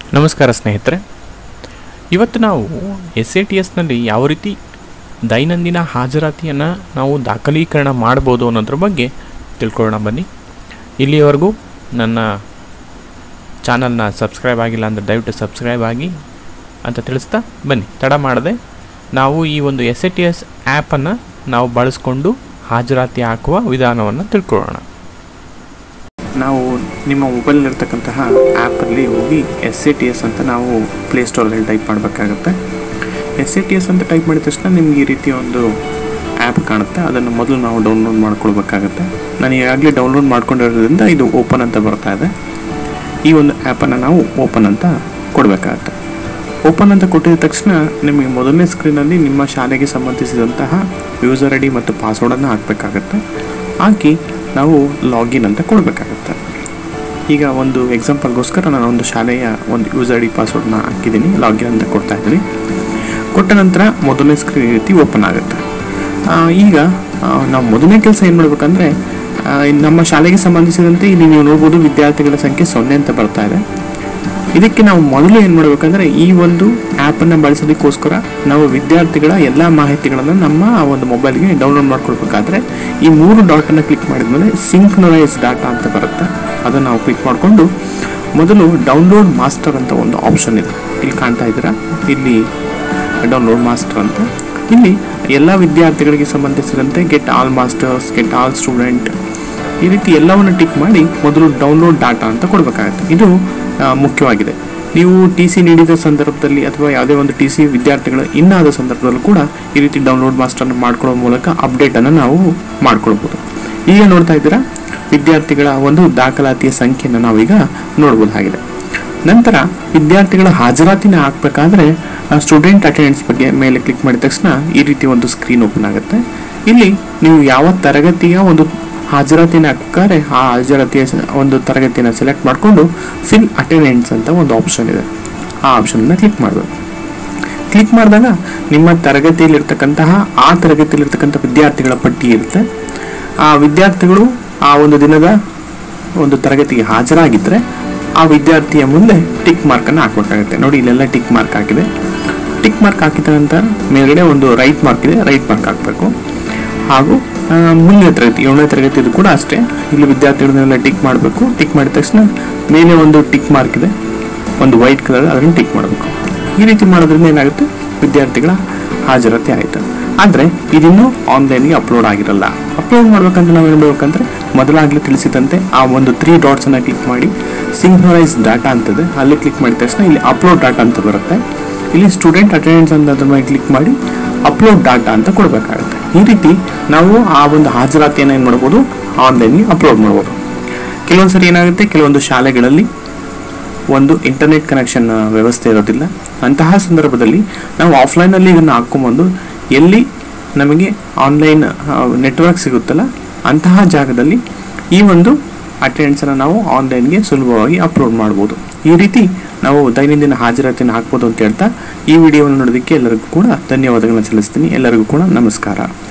ನಮಸ್ಕಾರ ಸ್ನೇಹಿತರೆ ಇವತ್ತು ನಾವು ಎಸ್ ಎ ಟಿ ಎಸ್ನಲ್ಲಿ ಯಾವ ರೀತಿ ದೈನಂದಿನ ಹಾಜರಾತಿಯನ್ನು ನಾವು ದಾಖಲೀಕರಣ ಮಾಡ್ಬೋದು ಅನ್ನೋದ್ರ ಬಗ್ಗೆ ತಿಳ್ಕೊಳ್ಳೋಣ ಬನ್ನಿ ಇಲ್ಲಿಯವರೆಗೂ ನನ್ನ ಚಾನಲ್ನ ಸಬ್ಸ್ಕ್ರೈಬ್ ಆಗಿಲ್ಲ ಅಂದರೆ ದಯವಿಟ್ಟು ಸಬ್ಸ್ಕ್ರೈಬ್ ಆಗಿ ಅಂತ ತಿಳಿಸ್ತಾ ಬನ್ನಿ ತಡ ಮಾಡದೆ ನಾವು ಈ ಒಂದು ಎಸ್ ಎ ಟಿ ಎಸ್ ಆ್ಯಪನ್ನು ನಾವು ಬಳಸ್ಕೊಂಡು ಹಾಜರಾತಿ ಹಾಕುವ ವಿಧಾನವನ್ನು ತಿಳ್ಕೊಳ್ಳೋಣ ನಾವು ನಿಮ್ಮ ಮೊಬೈಲ್ನಲ್ಲಿರ್ತಕ್ಕಂತಹ ಆ್ಯಪಲ್ಲಿ ಹೋಗಿ ಎಸ್ ಎ ಟಿ ಎಸ್ ಅಂತ ನಾವು ಪ್ಲೇಸ್ಟೋರಲ್ಲಿ ಟೈಪ್ ಮಾಡಬೇಕಾಗುತ್ತೆ ಎಸ್ ಎ ಟಿ ಎಸ್ ಅಂತ ಟೈಪ್ ಮಾಡಿದ ತಕ್ಷಣ ನಿಮ್ಗೆ ಈ ರೀತಿ ಒಂದು ಆ್ಯಪ್ ಕಾಣುತ್ತೆ ಅದನ್ನು ಮೊದಲು ನಾವು ಡೌನ್ಲೋಡ್ ಮಾಡ್ಕೊಳ್ಬೇಕಾಗುತ್ತೆ ನಾನು ಈಗಾಗಲೇ ಡೌನ್ಲೋಡ್ ಮಾಡ್ಕೊಂಡಿರೋದ್ರಿಂದ ಇದು ಓಪನ್ ಅಂತ ಬರ್ತಾ ಇದೆ ಈ ಒಂದು ಆ್ಯಪನ್ನು ನಾವು ಓಪನ್ ಅಂತ ಕೊಡಬೇಕಾಗತ್ತೆ ಓಪನ್ ಅಂತ ಕೊಟ್ಟಿದ ತಕ್ಷಣ ನಿಮಗೆ ಮೊದಲನೇ ಸ್ಕ್ರೀನಲ್ಲಿ ನಿಮ್ಮ ಶಾಲೆಗೆ ಸಂಬಂಧಿಸಿದಂತಹ ಯೂಸರ್ ಐ ಡಿ ಮತ್ತು ಪಾಸ್ವರ್ಡನ್ನು ಹಾಕಬೇಕಾಗತ್ತೆ ಹಾಕಿ ನಾವು ಲಾಗಿನ್ ಅಂತ ಕೊಡಬೇಕಾಗತ್ತೆ ಈಗ ಒಂದು ಎಕ್ಸಾಂಪಲ್ಗೋಸ್ಕರ ನಾನು ಒಂದು ಶಾಲೆಯ ಒಂದು ಯೂಸರ್ ಐ ಡಿ ಪಾಸ್ವರ್ಡ್ನ ಹಾಕಿದ್ದೀನಿ ಲಾಗಿನ್ ಅಂತ ಕೊಡ್ತಾ ಇದ್ದೀನಿ ಕೊಟ್ಟ ನಂತರ ಮೊದಲನೇ ಸ್ಕ್ರೀನ್ ಈ ರೀತಿ ಓಪನ್ ಆಗುತ್ತೆ ಆ, ಈಗ ಆ, ನಾವು ಮೊದಲನೇ ಕೆಲಸ ಏನು ಮಾಡಬೇಕಂದ್ರೆ ಆ, ನಮ್ಮ ಶಾಲೆಗೆ ಸಂಬಂಧಿಸಿದಂತೆ ಇಲ್ಲಿ ನೀವು ನೋಡ್ಬೋದು ವಿದ್ಯಾರ್ಥಿಗಳ ಸಂಖ್ಯೆ ಸೊನ್ನೆ ಅಂತ ಬರ್ತಾ ಇದೆ ಇದಕ್ಕೆ ನಾವು ಮೊದಲು ಏನು ಮಾಡಬೇಕಂದ್ರೆ ಈ ಒಂದು ಆ್ಯಪನ್ನು ಬಳಸೋದಕ್ಕೋಸ್ಕರ ನಾವು ವಿದ್ಯಾರ್ಥಿಗಳ ಎಲ್ಲ ಮಾಹಿತಿಗಳನ್ನು ನಮ್ಮ ಆ ಒಂದು ಮೊಬೈಲ್ಗೆ ಡೌನ್ಲೋಡ್ ಮಾಡ್ಕೊಳ್ಬೇಕಾದ್ರೆ ಈ ಮೂರು ಡಾಟನ್ನು ಕ್ಲಿಕ್ ಮಾಡಿದ್ಮೇಲೆ ಸಿಂಕ್ನರೈಸ್ ಡಾಟಾ ಅಂತ ಬರುತ್ತೆ ಅದನ್ನು ನಾವು ಕ್ಲಿಕ್ ಮಾಡಿಕೊಂಡು ಮೊದಲು ಡೌನ್ಲೋಡ್ ಮಾಸ್ಟರ್ ಅಂತ ಒಂದು ಆಪ್ಷನ್ ಇದೆ ಇಲ್ಲಿ ಕಾಣ್ತಾ ಇದ್ದೀರಾ ಇಲ್ಲಿ ಡೌನ್ಲೋಡ್ ಮಾಸ್ಟರ್ ಅಂತ ಇಲ್ಲಿ ಎಲ್ಲ ವಿದ್ಯಾರ್ಥಿಗಳಿಗೆ ಸಂಬಂಧಿಸಿದಂತೆ get all masters get all student ಈ ರೀತಿ ಎಲ್ಲವನ್ನು ಟಿಕ್ ಮಾಡಿ ಮೊದಲು ಡೌನ್ಲೋಡ್ ಡಾಟಾ ಅಂತ ಕೊಡಬೇಕಾಗುತ್ತೆ ಇದು ಆ, ಮುಖ್ಯವಾಗಿದೆ ನೀವು ಟಿ ಸಿ ನೀಡಿದ ಸಂದರ್ಭದಲ್ಲಿ ಅಥವಾ ಯಾವುದೇ ಒಂದು ಟಿ ಸಿ ವಿದ್ಯಾರ್ಥಿಗಳ ಇನ್ನಾದ ಸಂದರ್ಭದಲ್ಲೂ ಕೂಡ ಈ ರೀತಿ ಡೌನ್ಲೋಡ್ ಮಾಸ್ಟರ್ನ ಮಾಡ್ಕೊಳ್ಳೋ ಮೂಲಕ ಅಪ್ಡೇಟನ್ನು ನಾವು ಮಾಡ್ಕೊಳ್ಬೋದು ಈಗ ನೋಡ್ತಾ ಇದ್ದೀರಾ ವಿದ್ಯಾರ್ಥಿಗಳ ಒಂದು ದಾಖಲಾತಿಯ ಸಂಖ್ಯೆಯನ್ನು ನಾವೀಗ ನೋಡ್ಬೋದಾಗಿದೆ ನಂತರ ವಿದ್ಯಾರ್ಥಿಗಳ ಹಾಜರಾತಿನ ಹಾಕಬೇಕಾದ್ರೆ ಸ್ಟೂಡೆಂಟ್ ಅಟೆಂಡೆನ್ಸ್ ಬಗ್ಗೆ ಮೇಲೆ ಕ್ಲಿಕ್ ಮಾಡಿದ ತಕ್ಷಣ ಈ ರೀತಿ ಒಂದು ಸ್ಕ್ರೀನ್ ಓಪನ್ ಆಗುತ್ತೆ ಇಲ್ಲಿ ನೀವು ಯಾವ ತರಗತಿಯ ಒಂದು ಹಾಜರಾತಿನ ಹಾಕ್ಬೇಕಾದ್ರೆ ಆ ಹಾಜರಾತಿಯ ಸ- ಒಂದು ತರಗತಿಯನ್ನು ಸೆಲೆಕ್ಟ್ ಮಾಡಿಕೊಂಡು ಫಿಲ್ ಅಟೆಂಡೆನ್ಸ್ ಅಂತ ಒಂದು ಆಪ್ಷನ್ ಇದೆ ಆ ಆಪ್ಷನ್ನ ಕ್ಲಿಕ್ ಮಾಡಬೇಕು ಕ್ಲಿಕ್ ಮಾಡಿದಾಗ ನಿಮ್ಮ ತರಗತಿಯಲ್ಲಿರ್ತಕ್ಕಂತಹ ಆ ತರಗತಿಯಲ್ಲಿರ್ತಕ್ಕಂಥ ವಿದ್ಯಾರ್ಥಿಗಳ ಪಟ್ಟಿ ಇರುತ್ತೆ ಆ ವಿದ್ಯಾರ್ಥಿಗಳು ಆ ಒಂದು ದಿನದ ಒಂದು ತರಗತಿಗೆ ಹಾಜರಾಗಿದ್ದರೆ ಆ ವಿದ್ಯಾರ್ಥಿಯ ಮುಂದೆ ಟಿಕ್ ಮಾರ್ಕನ್ನು ಹಾಕಬೇಕಾಗುತ್ತೆ ನೋಡಿ ಇಲ್ಲೆಲ್ಲ ಟಿಕ್ ಮಾರ್ಕ್ ಹಾಕಿದೆ ಟಿಕ್ ಮಾರ್ಕ್ ಹಾಕಿದ ನಂತರ ಮೇಲ್ಗಡೆ ಒಂದು ರೈಟ್ ಮಾರ್ಕ್ ಇದೆ ರೈಟ್ ಮಾರ್ಕ್ ಹಾಕಬೇಕು ಹಾಗೂ ಆ, ಮುಂದಿನ ತರಗತಿ ಏಳನೇ ತರಗತಿದು ಕೂಡ ಅಷ್ಟೇ ಇಲ್ಲಿ ವಿದ್ಯಾರ್ಥಿಗಳನ್ನೆಲ್ಲ ಟಿಕ್ ಮಾಡಬೇಕು ಟಿಕ್ ಮಾಡಿದ ತಕ್ಷಣ ಮೇಲೆ ಒಂದು ಟಿಕ್ ಮಾರ್ಕ್ ಇದೆ ಒಂದು ವೈಟ್ ಕಲರ್ ಅದನ್ನು ಟಿಕ್ ಮಾಡಬೇಕು ಈ ರೀತಿ ಮಾಡೋದ್ರಿಂದ ಏನಾಗುತ್ತೆ ವಿದ್ಯಾರ್ಥಿಗಳ ಹಾಜರಾತಿ ಆಯಿತು ಆದರೆ ಇದಿನ್ನೂ ಆನ್ಲೈನ್ಗೆ ಅಪ್ಲೋಡ್ ಆಗಿರಲ್ಲ ಅಪ್ಲೋಡ್ ಮಾಡ್ಬೇಕಂದ್ರೆ ನಾವು ಏನು ಮಾಡ್ಬೇಕಂದ್ರೆ ಮೊದಲಾಗಲೇ ತಿಳಿಸಿದಂತೆ ಆ ಒಂದು ತ್ರೀ ಡಾಟ್ಸನ್ನು ಕ್ಲಿಕ್ ಮಾಡಿ ಸಿಂಕ್ರನೈಸ್ ಡಾಟಾ ಅಂತದೆ ಅಲ್ಲಿ ಕ್ಲಿಕ್ ಮಾಡಿದ ತಕ್ಷಣ ಇಲ್ಲಿ ಅಪ್ಲೋಡ್ ಡಾಟಾ ಅಂತ ಬರುತ್ತೆ ಇಲ್ಲಿ ಸ್ಟೂಡೆಂಟ್ ಅಟೆಂಡೆನ್ಸ್ ಅಂತ ಅದ್ರ ಮೇಲೆ ಕ್ಲಿಕ್ ಮಾಡಿ ಅಪ್ಲೋಡ್ ಡಾಟಾ ಅಂತ ಕೊಡಬೇಕಾಗುತ್ತೆ ಈ ರೀತಿ ನಾವು ಆ ಒಂದು ಹಾಜರಾತಿಯನ್ನು ಏನು ಮಾಡ್ಬೋದು ಆನ್ಲೈನ್ಗೆ ಅಪ್ಲೋಡ್ ಮಾಡ್ಬೋದು ಕೆಲವೊಂದು ಸರಿ ಏನಾಗುತ್ತೆ ಕೆಲವೊಂದು ಶಾಲೆಗಳಲ್ಲಿ ಒಂದು ಇಂಟರ್ನೆಟ್ ಕನೆಕ್ಷನ್ ವ್ಯವಸ್ಥೆ ಇರೋದಿಲ್ಲ ಅಂತಹ ಸಂದರ್ಭದಲ್ಲಿ ನಾವು ಆಫ್ಲೈನಲ್ಲಿ ಇದನ್ನು ಹಾಕ್ಕೊಂಬಂದು ಎಲ್ಲಿ ನಮಗೆ ಆನ್ಲೈನ್ ನೆಟ್ವರ್ಕ್ ಸಿಗುತ್ತಲ್ಲ ಅಂತಹ ಜಾಗದಲ್ಲಿ ಈ ಒಂದು ಅಟೆಂಡೆನ್ಸನ್ನು ನಾವು ಆನ್ಲೈನ್ಗೆ ಸುಲಭವಾಗಿ ಅಪ್ಲೋಡ್ ಮಾಡ್ಬೋದು ಈ ರೀತಿ ನಾವು ದೈನಂದಿನ ಹಾಜರಾತಿಯನ್ನು ಹಾಕ್ಬೋದು ಅಂತ ಹೇಳ್ತಾ ಈ ವಿಡಿಯೋವನ್ನು ನೋಡೋದಕ್ಕೆ ಎಲ್ಲರಿಗೂ ಕೂಡ ಧನ್ಯವಾದಗಳನ್ನ ಸಲ್ಲಿಸ್ತೀನಿ ಎಲ್ಲರಿಗೂ ಕೂಡ ನಮಸ್ಕಾರ